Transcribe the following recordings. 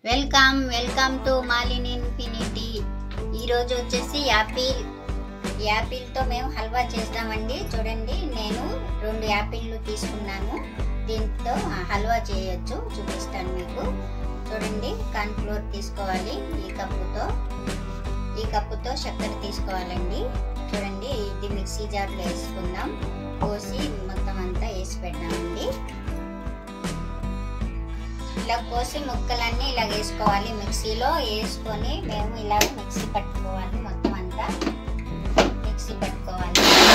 welcome welcome to Malini infinity ఈరోజు వచ్చేసి Apple యాపిల్తో మేము హల్వా చేద్దామండి చూడండి నేను రెండు యాపిల్లు తీసుకున్నాను దీంతో హల్వా చేయొచ్చు చూపిస్తాను మీకు చూడండి కార్న్ఫ్లోర్ తీసుకోవాలి ఈ కప్పుతో ఈ కప్పుతో చక్కెర తీసుకోవాలండి చూడండి ఇది మిక్సీ జార్లో వేసుకుందాం పోసి మొత్తం అంతా వేసి పెడదామండి ఇలా కోసి ముక్కలన్నీ ఇలా వేసుకోవాలి మిక్సీలో వేసుకొని మేము ఇలా మిక్సీ పట్టుకోవాలి మొత్తం అంతా మిక్సీ పట్టుకోవాలి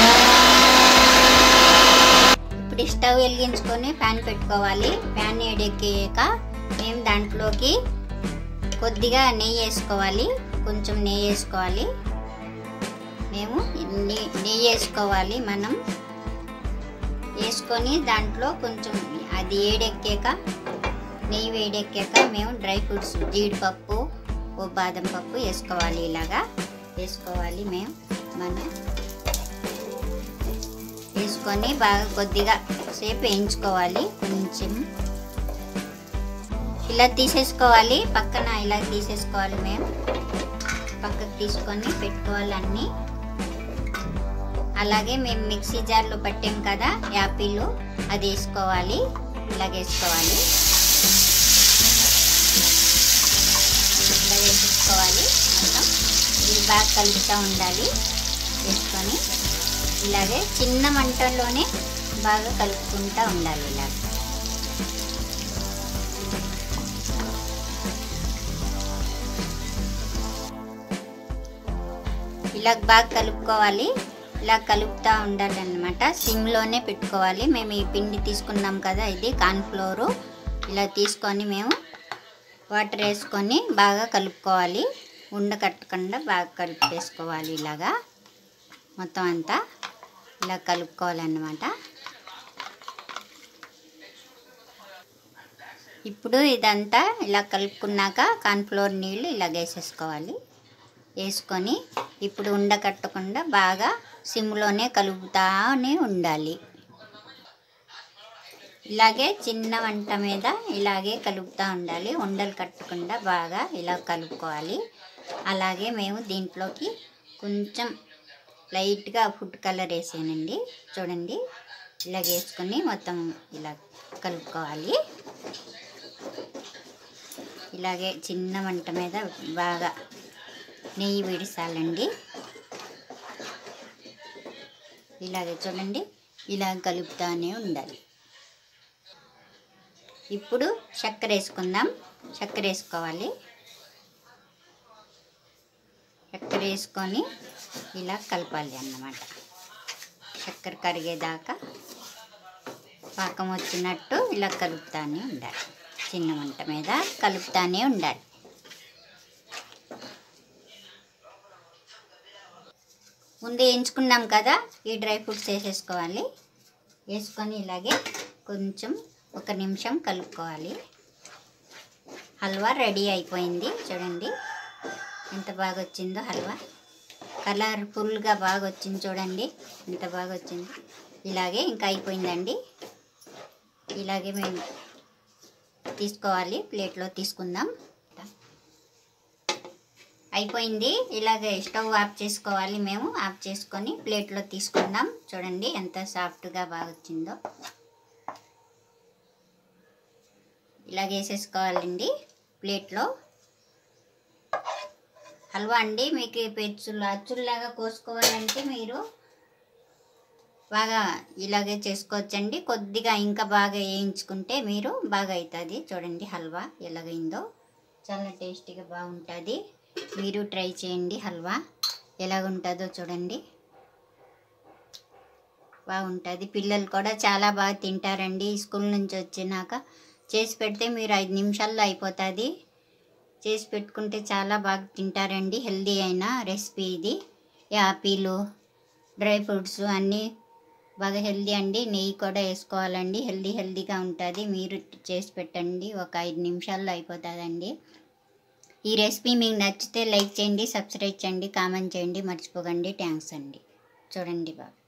ఇప్పుడు స్టవ్ వెలిగించుకొని ఫ్యాన్ పెట్టుకోవాలి ఫ్యాన్ వేడెక్కాక మేము దాంట్లోకి కొద్దిగా నెయ్యి వేసుకోవాలి కొంచెం నెయ్యి వేసుకోవాలి మేము నెయ్యి నెయ్యి వేసుకోవాలి మనం వేసుకొని దాంట్లో కొంచెం అది ఏడెక్కాక నెయ్యి వేడెక్కాక మేము డ్రై ఫ్రూట్స్ జీడిపప్పు ఓ బాదం పప్పు వేసుకోవాలి ఇలాగా వేసుకోవాలి మేము మనం వేసుకొని బాగా కొద్దిగా సేపు వేయించుకోవాలి కొంచెం ఇలా తీసేసుకోవాలి పక్కన ఇలా తీసేసుకోవాలి మేము పక్కకు తీసుకొని పెట్టుకోవాలి అన్నీ అలాగే మేము మిక్సీ జార్లో పట్టాం కదా యాపిల్ అది వేసుకోవాలి ఇలాగ వేసుకోవాలి ఇలా వేసుకోవాలి మొత్తం ఇది బాగా కలుపుతూ ఉండాలి వేసుకొని ఇలాగే చిన్న మంటల్లోనే బాగా కలుపుకుంటూ ఉండాలి ఇలా ఇలా బాగా కలుపుకోవాలి ఇలా కలుపుతూ ఉండాలి అనమాట సిమ్లోనే పెట్టుకోవాలి మేము ఈ పిండి తీసుకున్నాం కదా ఇది కార్న్ఫ్లోరు ఇలా తీసుకొని మేము వాటర్ వేసుకొని బాగా కలుపుకోవాలి ఉండ కట్టకుండా బాగా కలిపేసుకోవాలి ఇలాగా మొత్తం అంతా ఇలా కలుపుకోవాలన్నమాట ఇప్పుడు ఇదంతా ఇలా కలుపుకున్నాక కార్న్ఫ్లోర్ నీళ్ళు ఇలా వేసేసుకోవాలి వేసుకొని ఇప్పుడు ఉండకట్టకుండా బాగా సిమ్లోనే కలుపుతానే ఉండాలి ఇలాగే చిన్న వంట మీద ఇలాగే కలుపుతూ ఉండాలి ఉండలు కట్టకుండా బాగా ఇలా కలుపుకోవాలి అలాగే మేము దీంట్లోకి కొంచెం లైట్గా ఫుడ్ కలర్ వేసానండి చూడండి ఇలా వేసుకొని మొత్తం ఇలా కలుపుకోవాలి ఇలాగే చిన్న వంట మీద బాగా నెయ్యి విడిసాలండి ఇలాగే చూడండి ఇలా కలుపుతానే ఉండాలి ఇప్పుడు చక్కెర వేసుకుందాం చక్కెర వేసుకోవాలి చక్కెర వేసుకొని ఇలా కలపాలి అన్నమాట చక్కెర కరిగేదాకా పాకం వచ్చినట్టు ఇలా కలుపుతానే ఉండాలి చిన్న మంట మీద కలుపుతానే ఉండాలి ముందు వేయించుకున్నాం కదా ఈ డ్రై ఫ్రూట్స్ వేసేసుకోవాలి వేసుకొని ఇలాగే కొంచెం ఒక నిమిషం కలుపుకోవాలి హల్వా రెడీ అయిపోయింది చూడండి ఎంత బాగా వచ్చిందో హల్వా కలర్ఫుల్గా బాగా వచ్చింది చూడండి ఎంత బాగా వచ్చింది ఇలాగే ఇంకా అయిపోయిందండి ఇలాగే మేము తీసుకోవాలి ప్లేట్లో తీసుకుందాం అయిపోయింది ఇలాగే స్టవ్ ఆఫ్ చేసుకోవాలి మేము ఆఫ్ చేసుకొని ప్లేట్లో తీసుకుందాం చూడండి ఎంత సాఫ్ట్గా బాగా వచ్చిందో ఇలాగ వేసేసుకోవాలండి ప్లేట్లో హల్వా అండి మీకు పెచ్చులు అచ్చుల్లాగా కోసుకోవాలంటే మీరు బాగా ఇలాగే చేసుకోవచ్చండి కొద్దిగా ఇంకా బాగా వేయించుకుంటే మీరు బాగా అవుతుంది చూడండి హల్వా ఎలాగైందో చాలా టేస్టీగా బాగుంటుంది మీరు ట్రై చేయండి హల్వా ఎలాగుంటుందో చూడండి బాగుంటుంది పిల్లలు కూడా చాలా బాగా తింటారండి స్కూల్ నుంచి వచ్చినాక చేసి పెడితే మీరు ఐదు నిమిషాల్లో అయిపోతుంది చేసి పెట్టుకుంటే చాలా బాగా తింటారండి హెల్దీ అయిన రెసిపీ ఇది యాపిల్ డ్రై ఫ్రూట్స్ అన్నీ బాగా హెల్దీ అండి నెయ్యి కూడా వేసుకోవాలండి హెల్దీ హెల్దీగా ఉంటుంది మీరు చేసి పెట్టండి ఒక ఐదు నిమిషాల్లో అయిపోతుందండి ఈ రెసిపీ మీకు నచ్చితే లైక్ చేయండి సబ్స్క్రైబ్ చేయండి కామెంట్ చేయండి మర్చిపోకండి థ్యాంక్స్ అండి చూడండి బాగా